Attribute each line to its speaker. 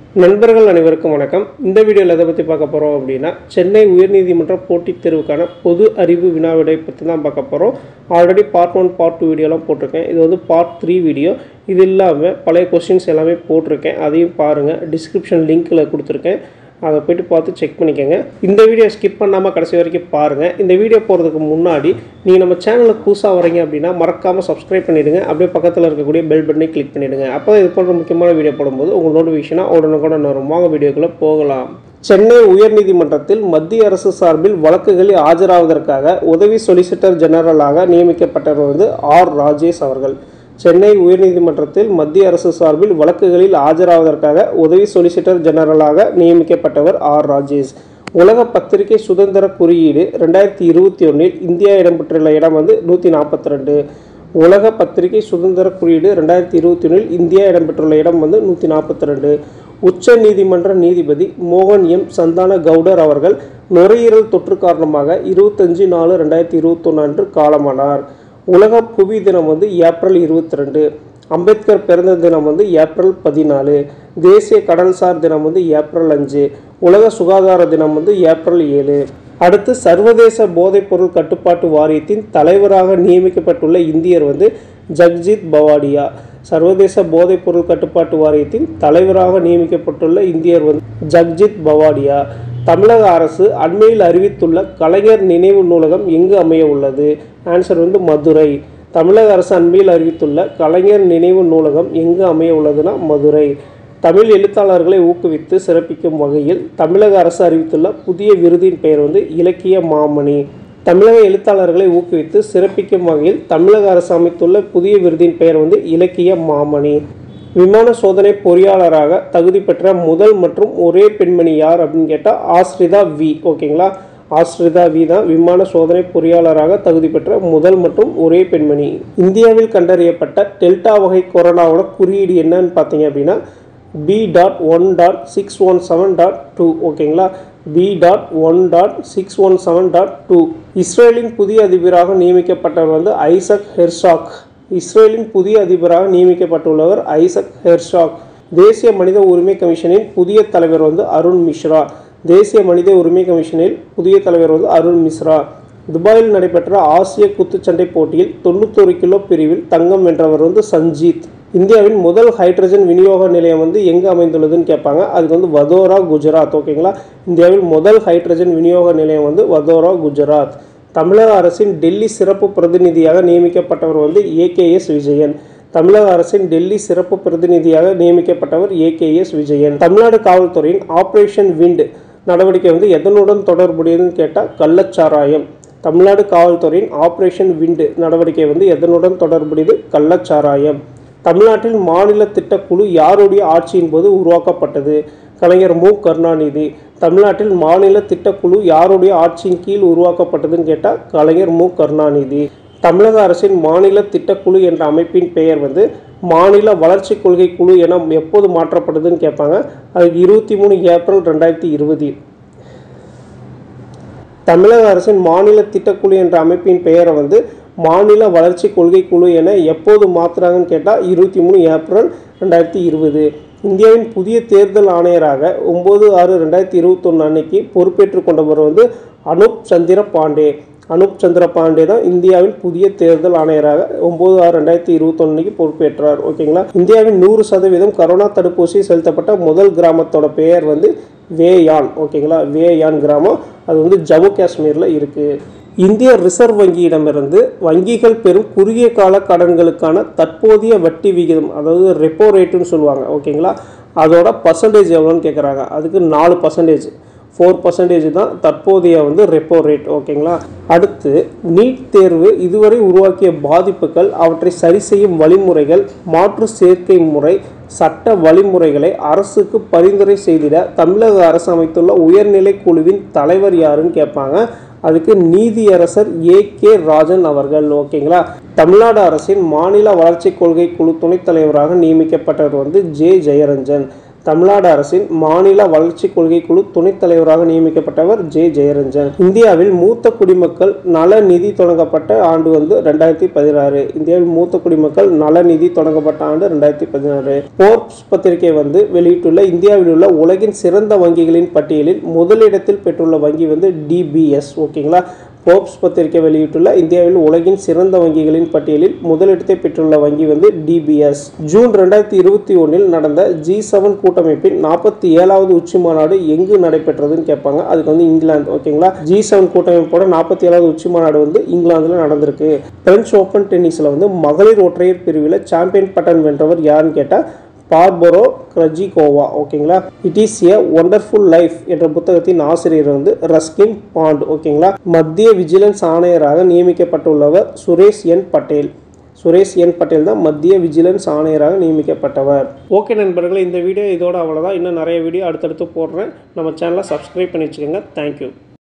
Speaker 1: நண்பர்கள் அனைவருக்கும் வணக்கம் இந்த வீடியோவில் எதை பற்றி பார்க்க போகிறோம் அப்படின்னா சென்னை உயர்நீதிமன்ற போட்டித் தேர்வுக்கான பொது அறிவு வினா விடை பற்றி தான் பார்க்க போகிறோம் already part one part two வீடியோலாம் போட்டிருக்கேன் இது வந்து பார்ட் த்ரீ வீடியோ இது இல்லாமல் பழைய கொஸ்டின்ஸ் எல்லாமே போட்டிருக்கேன் அதையும் பாருங்கள் டிஸ்கிரிப்ஷன் லிங்க்கில் கொடுத்துருக்கேன் அதை போயிட்டு பார்த்து செக் பண்ணிக்கோங்க இந்த வீடியோ ஸ்கிப் பண்ணாமல் கடைசி வரைக்கும் பாருங்கள் இந்த வீடியோ போகிறதுக்கு முன்னாடி நீங்கள் நம்ம சேனலுக்கு புதுசாக வரீங்க அப்படின்னா மறக்காமல் சப்ஸ்கிரைப் பண்ணிவிடுங்க அப்படியே பக்கத்தில் இருக்கக்கூடிய பெல் பட்டனை கிளிக் பண்ணிவிடுங்க அப்போ இது போன்ற முக்கியமான வீடியோ போடும்போது உங்கள் நோட்டிஃபிகேஷனாக உடனுக்குடன் வரும் வாங்க வீடியோக்குள்ளே போகலாம் சென்னை உயர்நீதிமன்றத்தில் மத்திய அரசு சார்பில் வழக்குகளில் ஆஜராவதற்காக உதவி சொலிசிட்டர் ஜெனரலாக நியமிக்கப்பட்டவர் வந்து ஆர் ராஜேஷ் அவர்கள் சென்னை உயர்நீதிமன்றத்தில் மத்திய அரசு சார்பில் வழக்குகளில் ஆஜராவதற்காக உதவி சொலிசிட்டர் ஜெனரலாக நியமிக்கப்பட்டவர் ஆர் ராஜேஷ் உலக பத்திரிகை சுதந்திர குறியீடு ரெண்டாயிரத்தி இருபத்தி ஒன்றில் இந்தியா இடம்பெற்றுள்ள இடம் வந்து நூற்றி நாற்பத்தி ரெண்டு உலக பத்திரிகை சுதந்திர குறியீடு ரெண்டாயிரத்தி இருபத்தி ஒன்றில் இந்தியா இடம்பெற்றுள்ள இடம் வந்து நூற்றி நாற்பத்தி ரெண்டு உச்ச நீதிமன்ற நீதிபதி மோகன் எம் சந்தான கவுடர் அவர்கள் நுரையீரல் தொற்று காரணமாக இருபத்தஞ்சு நாலு ரெண்டாயிரத்தி இருபத்தொன்று அன்று காலமானார் உலக புவி தினம் வந்து ஏப்ரல் இருபத்தி ரெண்டு அம்பேத்கர் பிறந்த தினம் வந்து ஏப்ரல் பதினாலு தேசிய கடல்சார் தினம் வந்து ஏப்ரல் அஞ்சு உலக சுகாதார தினம் வந்து ஏப்ரல் ஏழு அடுத்து சர்வதேச போதைப்பொருள் கட்டுப்பாட்டு வாரியத்தின் தலைவராக நியமிக்கப்பட்டுள்ள இந்தியர் வந்து ஜக்ஜித் பவாடியா சர்வதேச போதைப்பொருள் கட்டுப்பாட்டு வாரியத்தின் தலைவராக நியமிக்கப்பட்டுள்ள இந்தியர் வந்து ஜக்ஜித் பவாடியா தமிழக அரசு அண்மையில் அறிவித்துள்ள கலைஞர் நினைவு நூலகம் எங்கு அமைய உள்ளது ஆன்சர் வந்து மதுரை தமிழக அரசு அண்மையில் அறிவித்துள்ள கலைஞர் நினைவு நூலகம் எங்கு அமைய உள்ளதுன்னா மதுரை தமிழ் எழுத்தாளர்களை ஊக்குவித்து சிறப்பிக்கும் வகையில் தமிழக அரசு அறிவித்துள்ள புதிய விருதின் பெயர் வந்து இலக்கிய மாமணி தமிழக எழுத்தாளர்களை ஊக்குவித்து சிறப்பிக்கும் வகையில் தமிழக அரசு அமைத்துள்ள புதிய விருதின் பெயர் வந்து இலக்கிய மாமணி விமான சோதனை பொறியாளராக தகுதி பெற்ற முதல் மற்றும் ஒரே பெண்மணி யார் அப்படின்னு கேட்டால் ஆஸ்ரிதா வி ஓகேங்களா ஆஸ்ரிதா வி தான் விமான சோதனை பொறியாளராக தகுதி பெற்ற முதல் மற்றும் ஒரே பெண்மணி இந்தியாவில் கண்டறியப்பட்ட டெல்டா வகை கொரோனாவோட குறியீடு என்னன்னு பார்த்தீங்க அப்படின்னா B dot one dot six one seven dot two ஓகேங்களா B dot one dot six one seven dot two இஸ்ரேலின் புதிய அதிபராக நியமிக்கப்பட்டவர் வந்து ஐசக் ஹெர்சாக் இஸ்ரேலின் புதிய அதிபராக நியமிக்கப்பட்டுள்ளவர் ஐசக் ஹெர்ஷாக் தேசிய மனித உரிமை கமிஷனின் புதிய தலைவர் வந்து அருண் மிஸ்ரா தேசிய மனித உரிமை கமிஷனில் புதிய தலைவர் வந்து அருண் மிஸ்ரா துபாயில் நடைபெற்ற ஆசிய குத்துச்சண்டை போட்டியில் தொண்ணூத்தொரு கிலோ பிரிவில் தங்கம் வென்றவர் வந்து சஞ்சீத் இந்தியாவின் முதல் ஹைட்ரஜன் விநியோக நிலையம் வந்து எங்கே அமைந்துள்ளதுன்னு கேட்பாங்க அதுக்கு வந்து வதோரா குஜராத் ஓகேங்களா இந்தியாவில் முதல் ஹைட்ரஜன் விநியோக நிலையம் வந்து வதோரா குஜராத் தமிழக அரசின் டெல்லி சிறப்பு பிரதிநிதியாக நியமிக்கப்பட்டவர் வந்து ஏகேஎஸ் விஜயன் தமிழக அரசின் டெல்லி சிறப்பு பிரதிநிதியாக நியமிக்கப்பட்டவர் ஏகேஎஸ் விஜயன் தமிழ்நாடு காவல்துறையின் ஆபரேஷன் விண்ட் நடவடிக்கை வந்து எதனுடன் தொடர்புடையதுன்னு கேட்டால் கள்ளச்சாராயம் தமிழ்நாடு காவல்துறையின் ஆபரேஷன் விண்ட் நடவடிக்கை வந்து எதனுடன் தொடர்புடையது கள்ளச்சாராயம் தமிழ்நாட்டில் மாநில திட்டக்குழு யாருடைய ஆட்சியின் போது உருவாக்கப்பட்டது கலைஞர் மு கருணாநிதி தமிழ்நாட்டில் மாநில திட்டக்குழு யாருடைய ஆட்சியின் கீழ் உருவாக்கப்பட்டதுன்னு கேட்டால் கலைஞர் மு கருணாநிதி தமிழக அரசின் மாநில திட்டக்குழு என்ற அமைப்பின் பெயர் வந்து மாநில வளர்ச்சி கொள்கை குழு என எப்போது மாற்றப்பட்டதுன்னு கேட்பாங்க அதுக்கு இருபத்தி மூணு ஏப்ரல் ரெண்டாயிரத்தி இருபது தமிழக அரசின் மாநில திட்டக்குழு என்ற அமைப்பின் பெயரை வந்து மாநில வளர்ச்சி கொள்கை குழு என எப்போது மாற்றுறாங்கன்னு கேட்டால் இருபத்தி மூணு ஏப்ரல் ரெண்டாயிரத்தி இருபது இந்தியாவின் புதிய தேர்தல் ஆணையராக ஒம்பது ஆறு ரெண்டாயிரத்தி இருபத்தொன்று அன்னைக்கு பொறுப்பேற்று கொண்டவர் வந்து அனுப் சந்திர பாண்டே அனுப் சந்திர பாண்டே தான் இந்தியாவின் புதிய தேர்தல் ஆணையராக ஒம்பது ஆறு ரெண்டாயிரத்தி இருபத்தொன்னுக்கு பொறுப்பேற்றார் ஓகேங்களா இந்தியாவின் நூறு சதவீதம் கரோனா தடுப்பூசி செலுத்தப்பட்ட முதல் கிராமத்தோட பெயர் வந்து வேயான் ஓகேங்களா வேயான் கிராமம் அது வந்து ஜம்மு காஷ்மீரில் இருக்குது இந்திய ரிசர்வ் வங்கியிடமிருந்து வங்கிகள் பெறும் குறுகிய கால கடன்களுக்கான தற்போதைய வட்டி விகிதம் அதாவது ரெப்போ ரேட்டுன்னு சொல்லுவாங்க ஓகேங்களா அதோட பர்சன்டேஜ் எவ்வளோன்னு கேட்குறாங்க அதுக்கு நாலு பர்சன்டேஜ் ஃபோர் பர்சன்டேஜ் தான் தற்போதைய வந்து ரெப்போ ரேட் ஓகேங்களா அடுத்து நீட் தேர்வு இதுவரை உருவாக்கிய பாதிப்புகள் அவற்றை சரி செய்யும் வழிமுறைகள் மாற்று சேர்க்கை முறை சட்ட வழிமுறைகளை அரசுக்கு பரிந்துரை செய்திட தமிழக அரசு அமைத்துள்ள உயர்நிலை குழுவின் தலைவர் யாருன்னு கேட்பாங்க அதுக்கு நீதியரசர் ஏ கே ராஜன் அவர்கள் ஓகேங்களா தமிழ்நாடு அரசின் மாநில வளர்ச்சி கொள்கை குழு துணைத் தலைவராக நியமிக்கப்பட்டவர் வந்து ஜே ஜெயரஞ்சன் தமிழ்நாடு அரசின் மாநில வளர்ச்சி கொள்கை குழு துணைத் தலைவராக நியமிக்கப்பட்டவர் ஜே ஜெயரஞ்சன் இந்தியாவில் மூத்த குடிமக்கள் நல நிதி தொடங்கப்பட்ட ஆண்டு வந்து ரெண்டாயிரத்தி பதினாறு இந்தியாவில் மூத்த குடிமக்கள் நல நிதி தொடங்கப்பட்ட ஆண்டு ரெண்டாயிரத்தி பதினாறு போர்ப்ஸ் பத்திரிகை வந்து வெளியிட்டுள்ள இந்தியாவில் உள்ள உலகின் சிறந்த வங்கிகளின் பட்டியலில் முதலிடத்தில் பெற்றுள்ள வங்கி வந்து டிபிஎஸ் ஓகேங்களா போப்ஸ் பத்திரிகை வெளியிட்டுள்ள இந்தியாவில் உலகின் சிறந்த வங்கிகளின் பட்டியலில் முதலிடத்தை பெற்றுள்ள வங்கி வந்து டிபிஎஸ் ஜூன் ரெண்டாயிரத்தி இருபத்தி ஒன்றில் நடந்த ஜி செவன் கூட்டமைப்பின் நாற்பத்தி ஏழாவது உச்சி மாநாடு எங்கு நடைபெற்றதுன்னு கேட்பாங்க அதுக்கு வந்து இங்கிலாந்து ஓகேங்களா ஜி செவன் கூட்டமைப்போட நாற்பத்தி ஏழாவது உச்சி மாநாடு வந்து இங்கிலாந்துல நடந்திருக்கு பிரெஞ்சு ஓப்பன் டென்னிஸ்ல வந்து மகளிர் ஒற்றையர் பிரிவில் சாம்பியன் பட்டன் வென்றவர் யாருன்னு கேட்டால் பார்பரோ கிரஜிகோவா ஓகேங்களா it is a wonderful life என்ற புத்தகத்தின் ஆசிரியர் வந்து ரஸ்கின் பாண்ட் ஓகேங்களா மத்திய விஜிலன்ஸ் ஆணையராக நியமிக்கப்பட்டுள்ளவர் சுரேஷ் என் பட்டேல் சுரேஷ் என் பட்டேல் தான் மத்திய விஜிலன்ஸ் ஆணையராக நியமிக்கப்பட்டவர் ஓகே நண்பர்களே இந்த வீடியோ இதோட அவ்வளோதான் இன்னும் நிறைய வீடியோ அடுத்தடுத்து போடுறேன் நம்ம சேனலை சப்ஸ்கிரைப் பண்ணி வச்சுக்கோங்க தேங்க்யூ